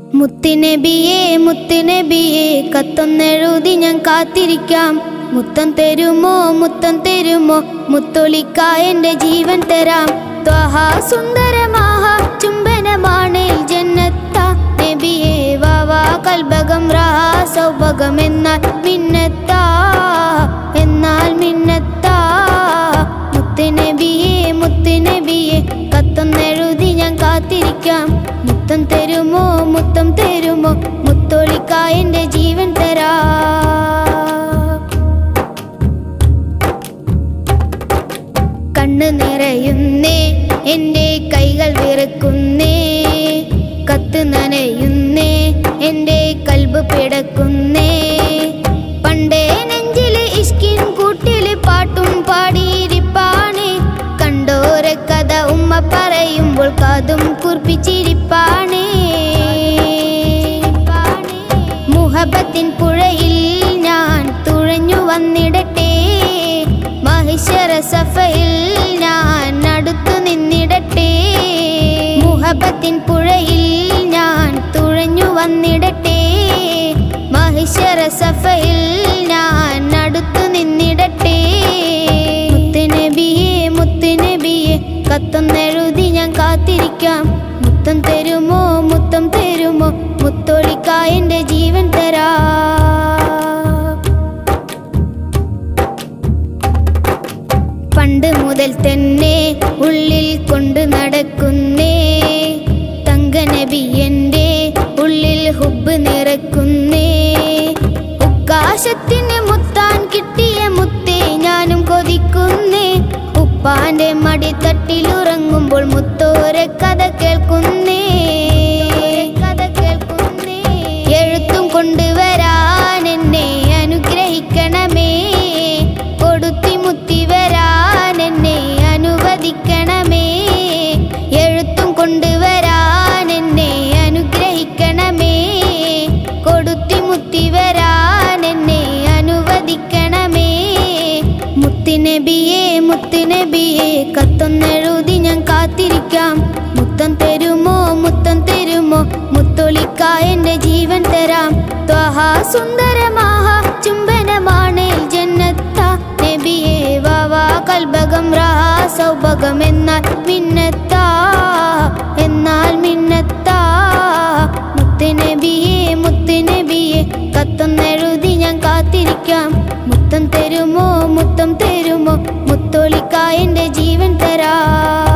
മുത്തിനബിയെ മുത്തിനബിയെ കത്തൊന്നെഴുതി ഞാൻ കാത്തിരിക്കാം മുത്തം തരുമോ മുത്തം തരുമോ മുത്തൊളിക്ക എൻ്റെ ജീവൻ തരാം ത്വഹ സുന്ദരമാഹ ചുംബനമാണ് ജന്നത്ത നബിയെ വാവാ കൽബകം റഹ സൗഭകം എന്നാൽ മിന്നത്താ എന്നാൽ മിന്നത്താ മുത്തുനബിയെ മുത്തുനബിയെ കത്തൊന്നെഴുതി ഞാൻ കാത്തിരിക്കാം മുത്തം തരുമോ മുത്തം തരുമോ മുത്തൊളിക്ക എൻ്റെ ജീവൻ തരാ കണ്ണ് നിറയുന്നേ എൻ്റെ കൈകൾ വിറക്കുന്നേ കത്ത് നനയുന്നേ എൻ്റെ കൽബ് പിടക്കുന്നേ പണ്ടേ നെഞ്ചില് ഇഷ്കിൻ കൂട്ടില് പാട്ടും പാടിയിരിപ്പാണ് കണ്ടോരെ കഥ ഉമ്മ പറയുമ്പോൾ കാതും കുർപ്പിച്ചിരിപ്പാണ് മുഹബത്തിൻ പുഴയിൽ ഞാൻ തുഴഞ്ഞു വന്നിടട്ടെ മഹിഷറ സഫയിൽ ഞാൻ അടുത്തു നിന്നിടട്ടെ മുഹബത്തിൻ പുഴയിൽ ഞാൻ തുഴഞ്ഞു വന്നിടട്ടെ മഹിഷറ സഫയിൽ ഞാൻ അടുത്തു നിന്നിടട്ടെ മുത്തുനബിയെ മുത്തുനബിയെ കത്തൊന്നെഴുതി ഞാൻ കാത്തിരിക്കാം മുത്തം തരുമോ മുത്തം തരുമോ മുത്തൊളിക്ക എൻ്റെ ജീവൻ തരാ പണ്ട് മുതൽ തന്നെ ഉള്ളിൽ കൊണ്ട് നടക്കുന്നേ തങ്കനബി എൻ്റെ ഉള്ളിൽ ഹുബ് നിറക്കുന്നേ ഉക്കാശത്തിന് മുത്താൻ കിട്ടിയ മുത്തേ ഞാനും കൊതിക്കുന്നേ ഉപ്പാന്റെ മടിത്തട്ടിലുറങ്ങുമ്പോൾ മുത്തോരെ കഥ കേൾക്കുന്നേ കഥ കേൾക്കുന്നേ എഴുത്തും കൊണ്ടുവരാൻ എന്നെ അനുഗ്രഹിക്കണമേ കൊടുത്തി മുത്തി വരാൻ എന്നെ അനുവദിക്കണമേ എഴുത്തും കൊണ്ടുവരാൻ എന്നെ അനുഗ്രഹിക്കണമേ കൊടുത്തി മുത്തി വരാൻ എന്നെ അനുവദിക്കണമേ മുത്തിനബിയെ മുത്തിനബിയെ കത്തൊന്നെഴുതി ഞാൻ കാത്തിരിക്കാം മുത്തം തരുമോ മുത്തം തരുമോ മുത്തൊളിക്ക എൻ്റെ ജീവൻ തരാം ത്വഹ സുന്ദരമാഹ ചുംബനമാണ് ജന്നത്ത നബിയെ വാവാ കൽബകം റഹ സൗഭകം എന്നാൽ മിന്നത്താ എന്നാൽ മിന്നത്താ മുത്തുനബിയെ മുത്തുനബിയെ കത്തൊന്നെഴുതി ഞാൻ കാത്തിരിക്കാം മുത്തം തരുമോ മുത്തം തരുമോ മുത്തൊളിക്ക എൻ്റെ ജീവൻ തരാ